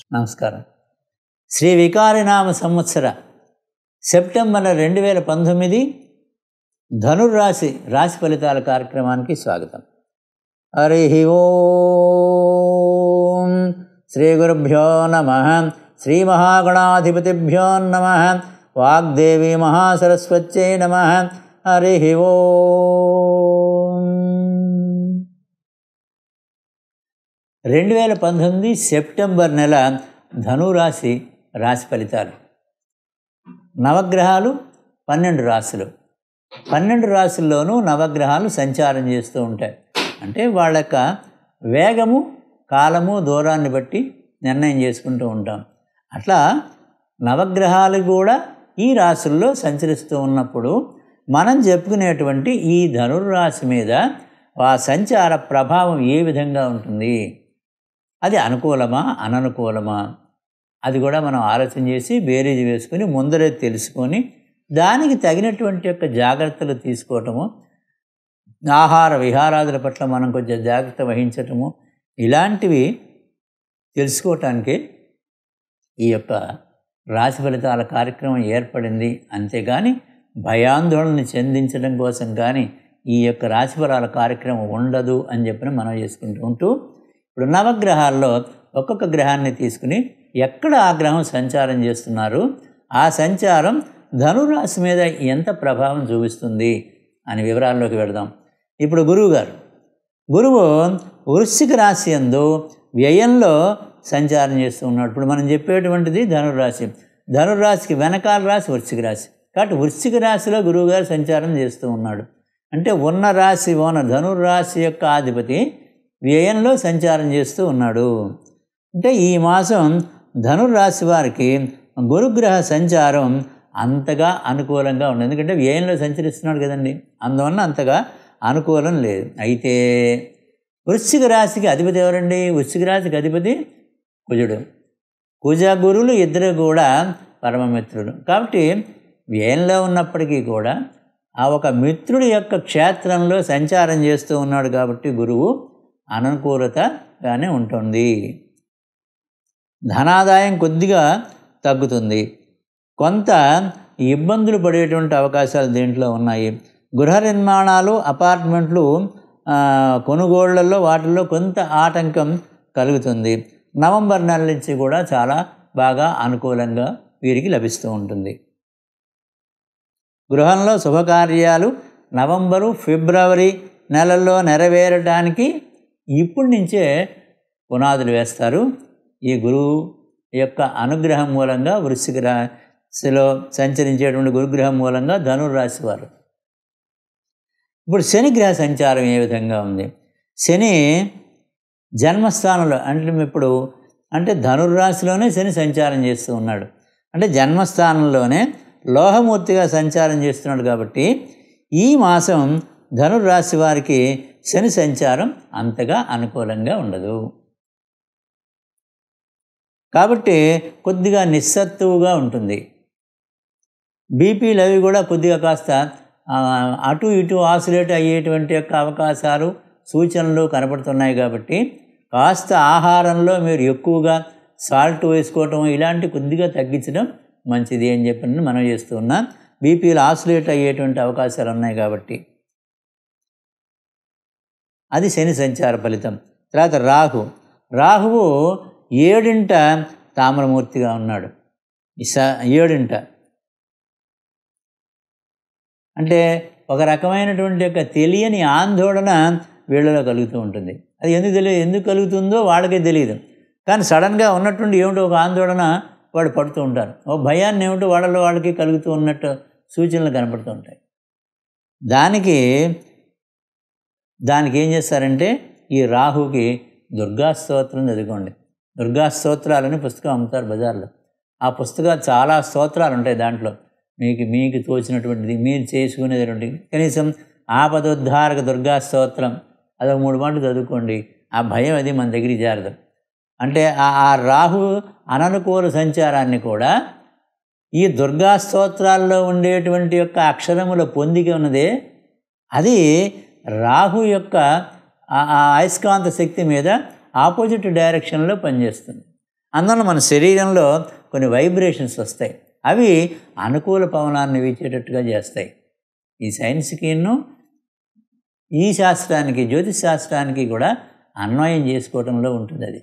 నమస్కారం శ్రీ వికారినామ సంవత్సర సెప్టెంబర్ రెండు వేల పంతొమ్మిది ధనుర్రాశి రాశి ఫలితాల కార్యక్రమానికి స్వాగతం హరి ఓం శ్రీ గురుభ్యో నమ శ్రీ మహాగణాధిపతిభ్యో నమ వాగ్దేవి మహాసరస్వత్యై నమ హరి ఓం రెండు వేల పంతొమ్మిది సెప్టెంబర్ నెల ధనురాశి రాశి ఫలితాలు నవగ్రహాలు పన్నెండు రాశులు పన్నెండు రాశుల్లోనూ నవగ్రహాలు సంచారం చేస్తూ ఉంటాయి అంటే వాళ్ళ యొక్క వేగము కాలము దూరాన్ని బట్టి నిర్ణయం చేసుకుంటూ ఉంటాం అట్లా నవగ్రహాలు కూడా ఈ రాశుల్లో సంచరిస్తూ ఉన్నప్పుడు మనం చెప్పుకునేటువంటి ఈ ధనుర్రాశి మీద ఆ సంచార ప్రభావం ఏ విధంగా ఉంటుంది అది అనుకూలమా అననుకూలమా అది కూడా మనం ఆలోచన చేసి బేరీజు వేసుకొని ముందరే తెలుసుకొని దానికి తగినటువంటి యొక్క జాగ్రత్తలు తీసుకోవటము ఆహార విహారాదుల పట్ల మనం కొంచెం జాగ్రత్త వహించటము ఇలాంటివి తెలుసుకోవటానికి ఈ యొక్క రాశి ఫలితాల కార్యక్రమం ఏర్పడింది అంతేగాని భయాందోళన చెందించడం కోసం కానీ ఈ యొక్క రాశిఫలాల కార్యక్రమం ఉండదు అని చెప్పి మనం చేసుకుంటూ ఉంటూ ఇప్పుడు నవగ్రహాల్లో ఒక్కొక్క గ్రహాన్ని తీసుకుని ఎక్కడ ఆ గ్రహం సంచారం చేస్తున్నారు ఆ సంచారం ధనురాశి మీద ఎంత ప్రభావం చూపిస్తుంది అని వివరాల్లోకి వెళదాం ఇప్పుడు గురువు గారు గురువు వృశ్చిక రాశి ఎందు వ్యయంలో సంచారం చేస్తూ ఉన్నాడు ఇప్పుడు మనం చెప్పేటువంటిది ధనుర్రాశి ధనుర్రాశికి వెనకాల రాశి వృశ్చిక రాశి కాబట్టి వృశ్చిక రాశిలో గురువుగారు సంచారం చేస్తూ ఉన్నాడు అంటే ఉన్న రాశి ఓన ధనుర్రాశి యొక్క అధిపతి వ్యయంలో సంచారం చేస్తూ ఉన్నాడు అంటే ఈ మాసం ధనుర్రాశి వారికి గురుగ్రహ సంచారం అంతగా అనుకూలంగా ఉంది ఎందుకంటే వ్యయంలో సంచరిస్తున్నాడు కదండి అందువల్ల అంతగా అనుకూలం లేదు అయితే వృశ్చిక రాశికి అధిపతి ఎవరండి వృశ్చిక రాశికి అధిపతి కుజుడు కుజ గురువులు ఇద్దరు కూడా పరమమిత్రుడు కాబట్టి వ్యయంలో ఉన్నప్పటికీ కూడా ఆ ఒక మిత్రుడి యొక్క క్షేత్రంలో సంచారం చేస్తూ ఉన్నాడు కాబట్టి గురువు అనుకూలతగానే ఉంటుంది ధనాదాయం కొద్దిగా తగ్గుతుంది కొంత ఇబ్బందులు పడేటువంటి అవకాశాలు దీంట్లో ఉన్నాయి గృహ నిర్మాణాలు అపార్ట్మెంట్లు కొనుగోళ్లలో వాటిల్లో కొంత ఆటంకం కలుగుతుంది నవంబర్ నెల నుంచి కూడా చాలా బాగా అనుకూలంగా వీరికి లభిస్తూ ఉంటుంది గృహంలో శుభకార్యాలు నవంబరు ఫిబ్రవరి నెలల్లో నెరవేరడానికి ఇప్పటి నుంచే పునాదులు వేస్తారు ఈ గురువు యొక్క అనుగ్రహం మూలంగా వృశ్చిక రాశిలో సంచరించేటువంటి గురుగ్రహం మూలంగా ధనుర్రాశి వారు ఇప్పుడు శనిగ్రహ సంచారం ఏ విధంగా ఉంది శని జన్మస్థానంలో అంటే ఇప్పుడు అంటే ధనుర్రాశిలోనే శని సంచారం చేస్తూ ఉన్నాడు అంటే జన్మస్థానంలోనే లోహమూర్తిగా సంచారం చేస్తున్నాడు కాబట్టి ఈ మాసం ధనుర్రాశి వారికి శని సంచారం అంతగా అనుకూలంగా ఉండదు కాబట్టి కొద్దిగా నిస్సత్తువుగా ఉంటుంది బీపీలు అవి కూడా కొద్దిగా కాస్త అటు ఇటు ఆసిలేట్ అయ్యేటువంటి యొక్క అవకాశాలు సూచనలు కనపడుతున్నాయి కాబట్టి కాస్త ఆహారంలో మీరు ఎక్కువగా సాల్ట్ వేసుకోవటం ఇలాంటి కొద్దిగా తగ్గించడం మంచిది అని చెప్పి మనం చేస్తూ ఉన్నాం బీపీలు ఆసిలేట్ అయ్యేటువంటి అవకాశాలు ఉన్నాయి కాబట్టి అది శని సంచార ఫలితం తర్వాత రాహు రాహువు ఏడింట తామ్రమూర్తిగా ఉన్నాడు ఇస ఏడింట అంటే ఒక రకమైనటువంటి యొక్క తెలియని ఆందోళన వీళ్ళలో కలుగుతూ ఉంటుంది అది ఎందుకు తెలియదు ఎందుకు కలుగుతుందో వాళ్ళకే తెలియదు కానీ సడన్గా ఉన్నటువంటి ఏమిటో ఒక ఆందోళన వాడు పడుతూ ఉంటారు ఓ భయాన్ని ఏమిటో వాళ్ళలో వాళ్ళకి కలుగుతూ ఉన్నట్టు సూచనలు కనపడుతూ ఉంటాయి దానికి దానికి ఏం చేస్తారంటే ఈ రాహుకి దుర్గా స్తోత్రం చదువుకోండి దుర్గా స్తోత్రాలని పుస్తకం అమ్ముతారు బజార్లో ఆ పుస్తకాలు చాలా స్తోత్రాలు ఉంటాయి దాంట్లో మీకు మీకు తోచినటువంటిది మీరు చేసుకునేటువంటి కనీసం ఆపదోద్ధారక దుర్గా స్తోత్రం అదొక మూడు మాటలు చదువుకోండి ఆ భయం అది మన దగ్గరికి చేరదు అంటే ఆ రాహు అననుకూల సంచారాన్ని కూడా ఈ దుర్గా స్తోత్రాల్లో ఉండేటువంటి యొక్క అక్షరముల పొందిక ఉన్నదే అది రాహు యొక్క ఆ అయస్కాంత శక్తి మీద ఆపోజిట్ డైరెక్షన్లో పనిచేస్తుంది అందువల్ల మన శరీరంలో కొన్ని వైబ్రేషన్స్ వస్తాయి అవి అనుకూల పవనాన్ని వీచేటట్టుగా చేస్తాయి ఈ సైన్స్కిను ఈ శాస్త్రానికి జ్యోతిష్ శాస్త్రానికి కూడా అన్వయం చేసుకోవడంలో ఉంటుంది అది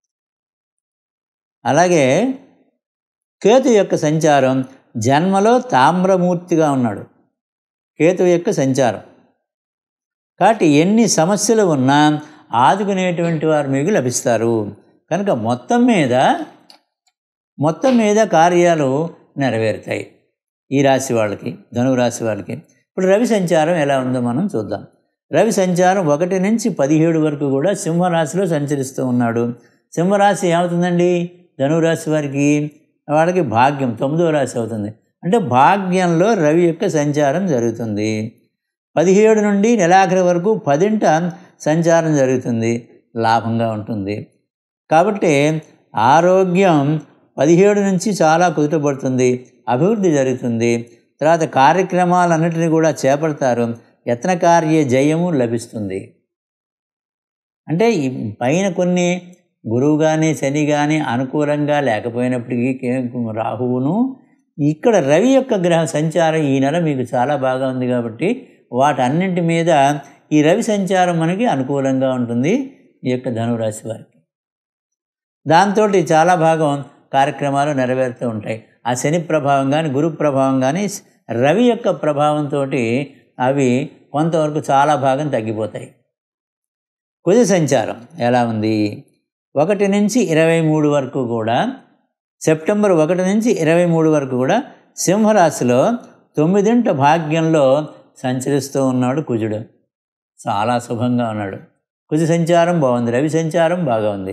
అలాగే కేతు యొక్క సంచారం జన్మలో తామ్రమూర్తిగా ఉన్నాడు కేతు యొక్క సంచారం కాబట్టి ఎన్ని సమస్యలు ఉన్నా ఆదుకునేటువంటి వారు మీకు లభిస్తారు కనుక మొత్తం మీద మొత్తం మీద కార్యాలు నెరవేరుతాయి ఈ రాశి వాళ్ళకి ధనువు రాశి వాళ్ళకి ఇప్పుడు రవి సంచారం ఎలా ఉందో మనం చూద్దాం రవి సంచారం ఒకటి నుంచి పదిహేడు వరకు కూడా సింహరాశిలో సంచరిస్తూ ఉన్నాడు సింహరాశి ఏమవుతుందండి ధనురాశి వారికి వాళ్ళకి భాగ్యం తొమ్మిదో రాశి అవుతుంది అంటే భాగ్యంలో రవి యొక్క సంచారం జరుగుతుంది పదిహేడు నుండి నెలాఖరి వరకు పదింట సంచారం జరుగుతుంది లాభంగా ఉంటుంది కాబట్టి ఆరోగ్యం పదిహేడు నుంచి చాలా కుదుటపడుతుంది అభివృద్ధి జరుగుతుంది తర్వాత కార్యక్రమాలన్నిటిని కూడా చేపడతారు యత్న కార్య జయము లభిస్తుంది అంటే ఈ పైన కొన్ని గురువు కానీ శని కానీ అనుకూలంగా లేకపోయినప్పటికీ కే- రాహువును ఇక్కడ రవి యొక్క గ్రహ సంచారం ఈ నెల మీకు చాలా బాగా ఉంది కాబట్టి వాటన్నింటి మీద ఈ రవి సంచారం మనకి అనుకూలంగా ఉంటుంది ఈ యొక్క ధనురాశి వారికి దాంతో చాలా భాగం కార్యక్రమాలు నెరవేరుతూ ఉంటాయి ఆ శని ప్రభావం కానీ గురు ప్రభావం కానీ రవి యొక్క ప్రభావంతో అవి కొంతవరకు చాలా భాగం తగ్గిపోతాయి కుజ సంచారం ఎలా ఉంది ఒకటి నుంచి ఇరవై మూడు వరకు కూడా సెప్టెంబర్ ఒకటి నుంచి ఇరవై మూడు వరకు కూడా సింహరాశిలో తొమ్మిదింట భాగ్యంలో సంచరిస్తూ ఉన్నాడు కుజుడు చాలా శుభంగా ఉన్నాడు కుజ సంచారం బాగుంది రవి సంచారం బాగా ఉంది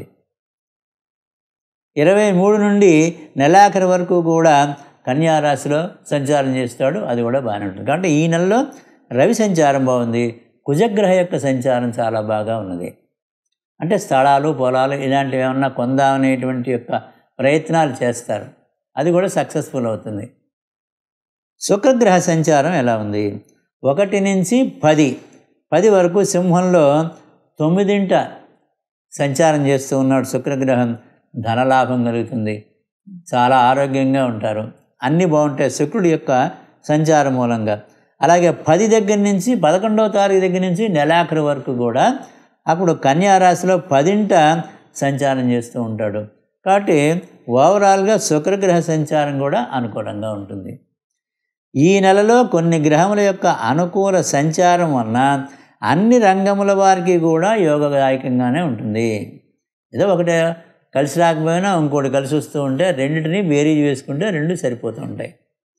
ఇరవై మూడు నుండి నెలాఖరి వరకు కూడా కన్యారాశిలో సంచారం చేస్తాడు అది కూడా బాగానే ఉంటుంది కాబట్టి ఈ నెలలో రవి సంచారం బాగుంది కుజగ్రహ యొక్క సంచారం చాలా బాగా ఉన్నది అంటే స్థలాలు పొలాలు ఇలాంటివి ఏమన్నా కొందామనేటువంటి యొక్క ప్రయత్నాలు చేస్తారు అది కూడా సక్సెస్ఫుల్ అవుతుంది శుక్రగ్రహ సంచారం ఎలా ఉంది ఒకటి నుంచి పది పది వరకు సింహంలో తొమ్మిదింట సంచారం చేస్తూ ఉన్నాడు శుక్రగ్రహం ధనలాభం కలుగుతుంది చాలా ఆరోగ్యంగా ఉంటారు అన్నీ బాగుంటాయి శుక్రుడి యొక్క సంచారం మూలంగా అలాగే పది దగ్గర నుంచి పదకొండవ తారీఖు దగ్గర నుంచి నెలాఖరు వరకు కూడా అప్పుడు కన్యారాశిలో పదింట సంచారం చేస్తూ ఉంటాడు కాబట్టి ఓవరాల్గా శుక్రగ్రహ సంచారం కూడా అనుకూలంగా ఉంటుంది ఈ నెలలో కొన్ని గ్రహముల యొక్క అనుకూల సంచారం వలన అన్ని రంగముల వారికి కూడా యోగదాయకంగానే ఉంటుంది ఏదో ఒకటే కలిసి రాకపోయినా ఇంకోటి కలిసి వస్తూ ఉంటే రెండింటిని బేరీజ్ వేసుకుంటే రెండు సరిపోతూ ఉంటాయి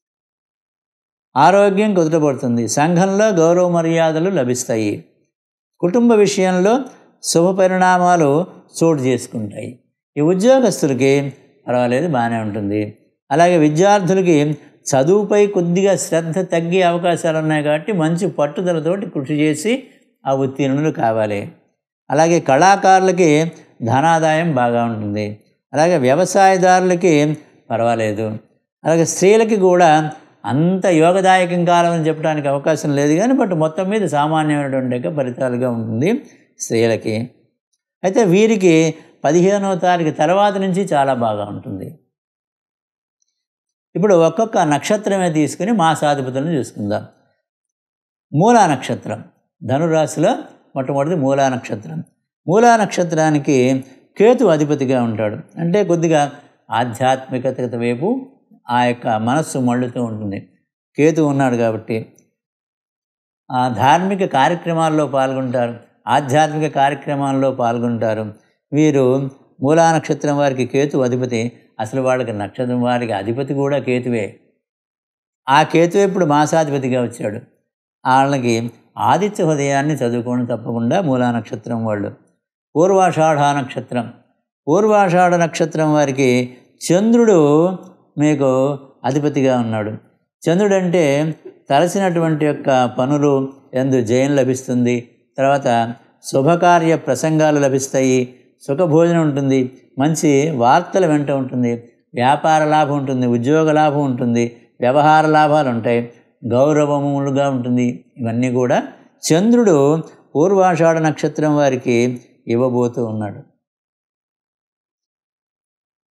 ఆరోగ్యం కుదుటపడుతుంది సంఘంలో గౌరవ మర్యాదలు లభిస్తాయి కుటుంబ విషయంలో శుభ పరిణామాలు చోటు చేసుకుంటాయి ఈ ఉద్యోగస్తులకి పర్వాలేదు బాగానే ఉంటుంది అలాగే విద్యార్థులకి చదువుపై కొద్దిగా శ్రద్ధ తగ్గే అవకాశాలు ఉన్నాయి కాబట్టి మంచి పట్టుదలతోటి కృషి చేసి ఆ ఉత్తీర్ణులు కావాలి అలాగే కళాకారులకి ధనాదాయం బాగా ఉంటుంది అలాగే వ్యవసాయదారులకి పర్వాలేదు అలాగే స్త్రీలకి కూడా అంత యోగదాయకం కాలం అని చెప్పడానికి అవకాశం లేదు కానీ బట్ మొత్తం మీద సామాన్యమైనటువంటి యొక్క ఫలితాలుగా ఉంటుంది స్త్రీలకి అయితే వీరికి పదిహేనవ తారీఖు తర్వాత నుంచి చాలా బాగా ఉంటుంది ఇప్పుడు ఒక్కొక్క నక్షత్రమే తీసుకుని మాసాధిపతులను చూసుకుందాం మూలా నక్షత్రం ధనురాశిలో మొట్టమొదటి మూలా నక్షత్రం మూలా నక్షత్రానికి కేతు అధిపతిగా ఉంటాడు అంటే కొద్దిగా ఆధ్యాత్మికత వైపు ఆ యొక్క మనస్సు మళ్ళుతూ ఉంటుంది కేతు ఉన్నాడు కాబట్టి ఆ ధార్మిక కార్యక్రమాల్లో పాల్గొంటారు ఆధ్యాత్మిక కార్యక్రమాల్లో పాల్గొంటారు వీరు మూలా నక్షత్రం వారికి కేతు అధిపతి అసలు వాళ్ళకి నక్షత్రం వారికి అధిపతి కూడా కేతువే ఆ కేతువే ఇప్పుడు మాసాధిపతిగా వచ్చాడు వాళ్ళకి ఆదిత్య హృదయాన్ని చదువుకోవడం తప్పకుండా మూలా నక్షత్రం వాళ్ళు పూర్వాషాఢ నక్షత్రం పూర్వాషాఢ నక్షత్రం వారికి చంద్రుడు మీకు అధిపతిగా ఉన్నాడు చంద్రుడు అంటే తలసినటువంటి యొక్క పనులు ఎందు జయం లభిస్తుంది తర్వాత శుభకార్య ప్రసంగాలు లభిస్తాయి సుఖభోజనం ఉంటుంది మంచి వార్తల వెంట ఉంటుంది వ్యాపార లాభం ఉంటుంది ఉద్యోగ లాభం ఉంటుంది వ్యవహార లాభాలు ఉంటాయి గౌరవములుగా ఉంటుంది ఇవన్నీ కూడా చంద్రుడు పూర్వాషాఢ నక్షత్రం వారికి ఇవ్వబోతూ ఉన్నాడు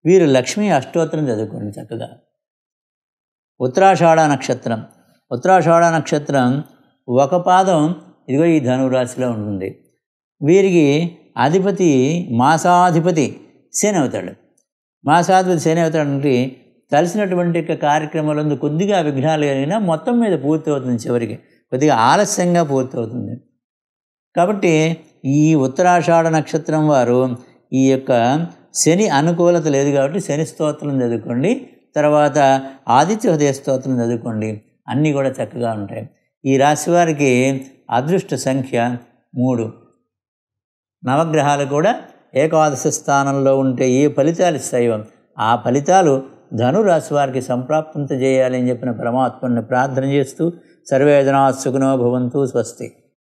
వీరు లక్ష్మీ అష్టోత్తరం చదువుకోండి చక్కగా ఉత్తరాషాఢ నక్షత్రం ఉత్తరాషాఢ నక్షత్రం ఒక పాదం ఇదిగో ఈ ధనురాశిలో ఉంటుంది వీరికి అధిపతి మాసాధిపతి శని అవుతాడు మాసాధిపతి శని అవుతాడంటే కలిసినటువంటి యొక్క కార్యక్రమాలందు కొద్దిగా విఘ్నాలు కలిగినా మొత్తం మీద పూర్తి అవుతుంది చివరికి కొద్దిగా ఆలస్యంగా పూర్తి అవుతుంది కాబట్టి ఈ ఉత్తరాషాఢ నక్షత్రం వారు ఈ యొక్క శని అనుకూలత లేదు కాబట్టి శని స్తోత్రం చదువుకోండి తర్వాత ఆదిత్య హృదయ స్తోత్రం చదువుకోండి అన్నీ కూడా చక్కగా ఉంటాయి ఈ రాశి వారికి అదృష్ట సంఖ్య మూడు నవగ్రహాలు కూడా ఏకాదశ స్థానంలో ఉంటే ఏ ఫలితాలు ఇస్తాయో ఆ ఫలితాలు ధనురాశి వారికి సంప్రాప్తింత చేయాలని చెప్పిన పరమాత్మని ప్రార్థన చేస్తూ సర్వేదనా సుఖనో భవంతు స్వస్తి